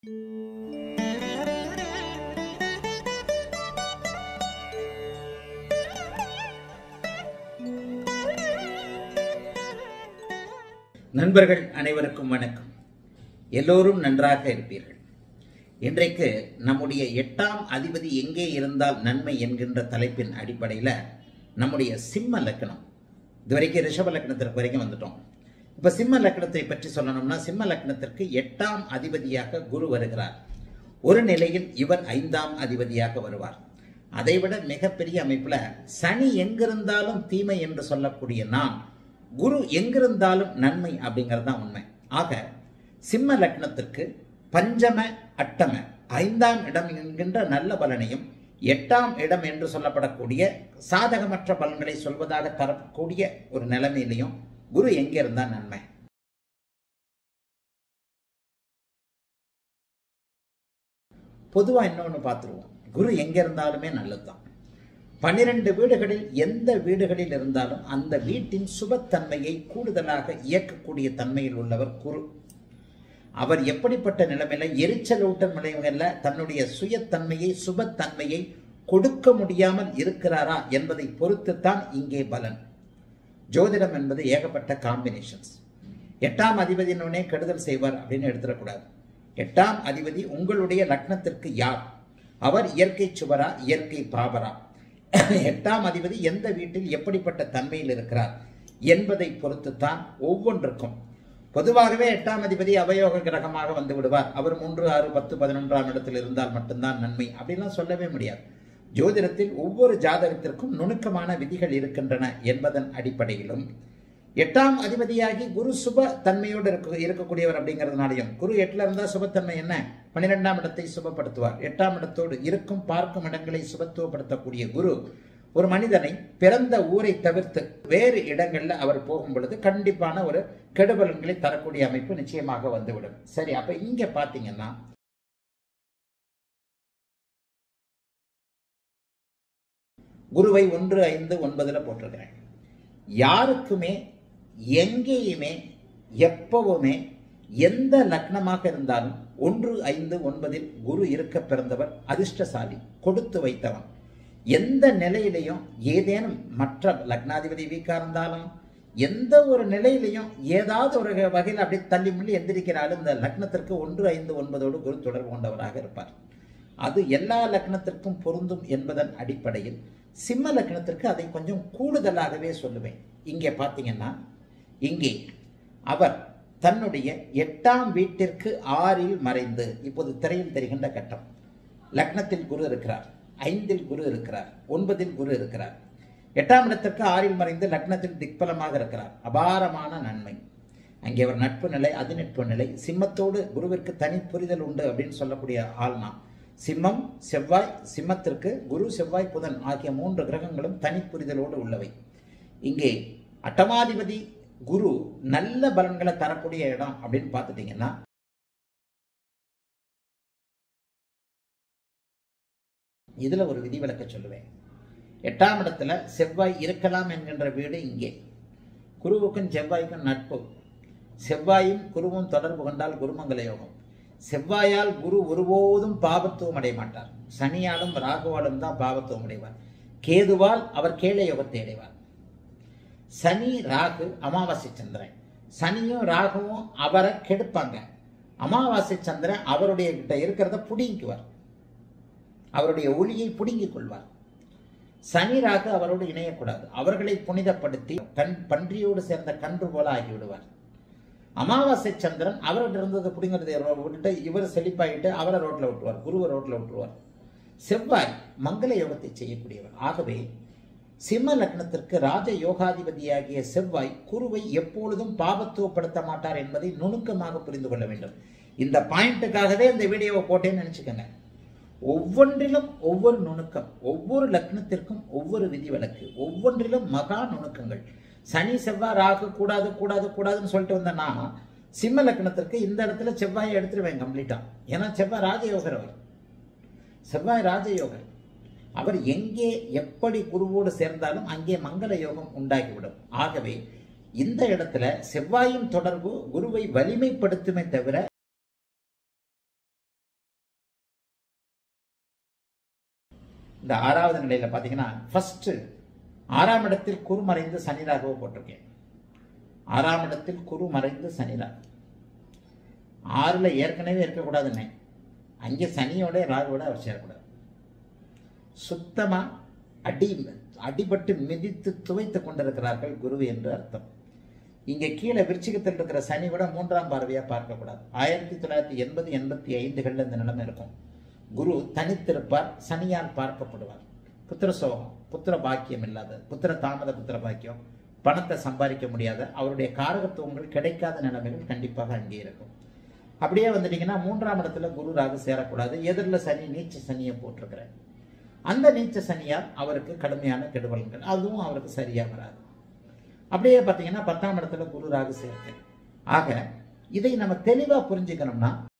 நண்பர்கள் அனைவருக்கும் வணக்கம் எல்லோரும் நன்றாக இருப்பீர்கள் இன்றைக்கு நம்முடைய எட்டாம் அதிபதி எங்கே இருந்தால் நன்மை என்கின்ற தலைப்பின் அடிப்படையில் நம்முடைய சிம்ம லக்னம் இதுவரைக்கும் ரிஷப லக்னத்திற்கு வரைக்கும் வந்துட்டோம் இப்போ சிம்ம லக்னத்தை பற்றி சொல்லணும்னா சிம்ம லக்னத்திற்கு எட்டாம் அதிபதியாக குரு வருகிறார் ஒரு நிலையில் இவர் ஐந்தாம் அதிபதியாக வருவார் அதைவிட மிகப்பெரிய அமைப்புல சனி எங்கிருந்தாலும் தீமை என்று சொல்லக்கூடிய நாம் குரு எங்கிருந்தாலும் நன்மை அப்படிங்கிறது தான் உண்மை ஆக சிம்ம லக்னத்திற்கு பஞ்சம அட்டம ஐந்தாம் இடம் என்கின்ற நல்ல பலனையும் எட்டாம் இடம் என்று சொல்லப்படக்கூடிய சாதகமற்ற பலன்களை சொல்வதாக தரக்கூடிய ஒரு நிலைமையிலையும் குரு எங்கே இருந்தா நன்மை பொதுவாக இன்னொன்று பார்த்துருவோம் குரு எங்கே இருந்தாலுமே நல்லது தான் பன்னிரண்டு வீடுகளில் எந்த வீடுகளில் இருந்தாலும் அந்த வீட்டின் சுபத்தன்மையை கூடுதலாக இயக்கக்கூடிய தன்மையில் உள்ளவர் குரு அவர் எப்படிப்பட்ட நிலைமையில எரிச்சலூட்டல் நிலைமையில தன்னுடைய சுயத்தன்மையை சுபத்தன்மையை கொடுக்க முடியாமல் இருக்கிறாரா என்பதை பொறுத்துத்தான் இங்கே பலன் ஜோதிடம் என்பது ஏகப்பட்ட காம்பினேஷன்ஸ் எட்டாம் அதிபதியினே கெடுதல் செய்வார் அப்படின்னு எடுத்துடக்கூடாது எட்டாம் அதிபதி உங்களுடைய லக்னத்திற்கு யார் அவர் இயற்கை சுவரா இயற்கை பாபரா எட்டாம் அதிபதி எந்த வீட்டில் எப்படிப்பட்ட தன்மையில் இருக்கிறார் என்பதை பொறுத்துத்தான் ஒவ்வொன்றுக்கும் பொதுவாகவே எட்டாம் அதிபதி அவயோக கிரகமாக வந்து விடுவார் அவர் மூன்று ஆறு பத்து பதினொன்றாம் இடத்தில் இருந்தால் மட்டும்தான் நன்மை அப்படின்லாம் சொல்லவே முடியாது ஜோதிடத்தில் ஒவ்வொரு ஜாதகத்திற்கும் நுணுக்கமான விதிகள் இருக்கின்றன என்பதன் அடிப்படையிலும் எட்டாம் அதிபதியாகி குரு சுப தன்மையோடு இருக்க இருக்கக்கூடியவர் அப்படிங்கிறதுனாலையும் குரு எட்டுல இருந்தா சுபத்தன்மை என்ன பன்னிரெண்டாம் இடத்தை சுபப்படுத்துவார் எட்டாம் இடத்தோடு இருக்கும் பார்க்கும் இடங்களை சுபத்துவப்படுத்தக்கூடிய குரு ஒரு மனிதனை பிறந்த ஊரை தவிர்த்து வேறு இடங்கள்ல அவர் போகும் பொழுது கண்டிப்பான ஒரு கெடுபலன்களை தரக்கூடிய அமைப்பு நிச்சயமாக வந்துவிடும் சரி அப்ப இங்க பாத்தீங்கன்னா குருவை ஒன்று ஐந்து ஒன்பதுல போட்டிருக்கிறேன் யாருக்குமே எங்கேயுமே எப்பவுமே எந்த லக்னமாக இருந்தாலும் ஒன்று ஐந்து ஒன்பதில் குரு இருக்க பிறந்தவர் அதிர்ஷ்டசாலி கொடுத்து வைத்தவன் எந்த நிலையிலையும் ஏதேனும் மற்ற லக்னாதிபதி வீக்கா இருந்தாலும் எந்த ஒரு நிலையிலையும் ஏதாவது ஒரு வகையில் அப்படியே தள்ளி முள்ளி எந்திரிக்கிறாலும் இந்த லக்னத்திற்கு ஒன்று ஐந்து ஒன்பதோடு குரு தொடர்பு கொண்டவராக இருப்பார் அது எல்லா லக்னத்திற்கும் பொருந்தும் என்பதன் அடிப்படையில் சிம்ம லக்னத்திற்கு அதை கொஞ்சம் கூடுதலாகவே சொல்லுவேன் இங்கே பார்த்தீங்கன்னா இங்கே அவர் தன்னுடைய எட்டாம் வீட்டிற்கு ஆறில் மறைந்து இப்போது திரையில் தெரிகின்ற கட்டம் லக்னத்தில் குரு இருக்கிறார் ஐந்தில் குரு இருக்கிறார் ஒன்பதில் குரு இருக்கிறார் எட்டாம் இடத்திற்கு ஆறில் மறைந்து லக்னத்தில் திக்பலமாக இருக்கிறார் அபாரமான நன்மை அங்கே அவர் நட்பு நிலை அதிநட்பு நிலை சிம்மத்தோடு குருவிற்கு தனி புரிதல் உண்டு அப்படின்னு சொல்லக்கூடிய ஆள்னா சிம்மம் செவ்வாய் சிம்மத்திற்கு குரு செவ்வாய் புதன் ஆகிய மூன்று கிரகங்களும் தனி புரிதலோடு உள்ளவை இங்கே அட்டமாதிபதி குரு நல்ல பலன்களை தரக்கூடிய இடம் அப்படின்னு பார்த்துட்டீங்கன்னா இதுல ஒரு விதிவிலக்க சொல்லுவேன் எட்டாம் இடத்துல செவ்வாய் இருக்கலாம் என்கின்ற வீடு இங்கே குருவுக்கும் செவ்வாய்க்கும் நட்பு செவ்வாயும் குருவும் தொடர்பு கொண்டால் குருமங்கல யோகம் செவ்வாயால் குரு ஒருபோதும் பாபத்துவம் அடைய மாட்டார் சனியாலும் ராகுவாலும் தான் பாபத்துவம் அடைவார் கேதுவால் அவர் கேளை யோகத்தை அடைவார் சனி ராகு அமாவாசை சந்திரன் சனியும் ராகுவும் அவரை கெடுப்பாங்க அமாவாசை சந்திரன் அவருடைய கிட்ட இருக்கிறத புடுங்கிக்குவார் அவருடைய ஒளியை புடுங்கிக் கொள்வார் சனி ராகு அவரோடு இணையக்கூடாது அவர்களை புனிதப்படுத்தி கண் பன்றியோடு சேர்ந்த கன்று போல ஆகிவிடுவார் அமாவாசை சந்திரன் அவர்கிட்ட இருந்ததை பிடிங்கிறது விட்டுட்டு இவர் செழிப்பாயிட்டு அவரை ரோட்ல விட்டுருவார் குருவை ரோட்ல விட்டுருவார் செவ்வாய் மங்கள யோகத்தை செய்யக்கூடியவர் ஆகவே சிம்ம லக்னத்திற்கு ராஜ யோகாதிபதியாகிய செவ்வாய் குருவை எப்பொழுதும் பாபத்துவப்படுத்த மாட்டார் என்பதை நுணுக்கமாக புரிந்து கொள்ள வேண்டும் இந்த பாயிண்ட்டுக்காகவே இந்த வீடியோவை போட்டேன்னு நினைச்சுக்கோங்க ஒவ்வொன்றிலும் ஒவ்வொரு நுணுக்கம் ஒவ்வொரு லக்னத்திற்கும் ஒவ்வொரு விதிவிலக்கு ஒவ்வொன்றிலும் மகா நுணுக்கங்கள் சனி செவ்வாய் ராகு கூடாது கூடாது கூடாதுன்னு சொல்லிட்டு வந்தேன்னா சிம்ம லக்னத்திற்கு இந்த இடத்துல செவ்வாயை எடுத்துருவேன் கம்ப்ளீட்டா ஏன்னா செவ்வாய் ராஜயோகர் அவர் செவ்வாய் ராஜயோகர் அவர் எங்கே எப்படி குருவோடு சேர்ந்தாலும் அங்கே மங்கள யோகம் உண்டாகிவிடும் ஆகவே இந்த இடத்துல செவ்வாயின் தொடர்பு குருவை வலிமைப்படுத்துமே தவிர இந்த ஆறாவது நிலையில பார்த்தீங்கன்னா ஃபர்ஸ்ட் ஆறாம் இடத்தில் குரு மறைந்து சனி ராகுவை போட்டிருக்கேன் ஆறாம் இடத்தில் குரு மறைந்து சனி ராகு ஆறுல ஏற்கனவே இருக்கக்கூடாதுன்னே அங்கே சனியோட ராகுவோட அவர் சேரக்கூடாது சுத்தமா அடி அடிபட்டு மிதித்து துவைத்து கொண்டிருக்கிறார்கள் குரு என்று அர்த்தம் இங்க கீழே விருச்சிகத்தில் இருக்கிற சனி கூட மூன்றாம் பார்வையா பார்க்கக்கூடாது ஆயிரத்தி தொள்ளாயிரத்தி எண்பது எண்பத்தி ஐந்துகள்ல இந்த நிலைமை இருக்கும் குரு தனித்திருப்பார் சனியால் பார்க்கப்படுவார் புத்திர சோகம் புத்திர பாக்கியம் இல்லாத புத்திர தாமத புத்திர பாக்கியம் பணத்தை சம்பாதிக்க முடியாத அவருடைய காரகத்துவங்கள் கிடைக்காத நிலைமைகள் கண்டிப்பாக அங்கே இருக்கும் அப்படியே வந்துட்டீங்கன்னா மூன்றாம் இடத்துல குரு ராகு சேரக்கூடாது எதிரில் சனி நீச்ச சனியை போட்டிருக்கிறேன் அந்த நீச்ச சனியால் அவருக்கு கடுமையான கெடுபலன்கள் அதுவும் அவருக்கு சரியா வராது அப்படியே பார்த்தீங்கன்னா பத்தாம் இடத்துல குரு ராகு சேர்க்கை ஆக இதை நம்ம தெளிவா புரிஞ்சுக்கணும்னா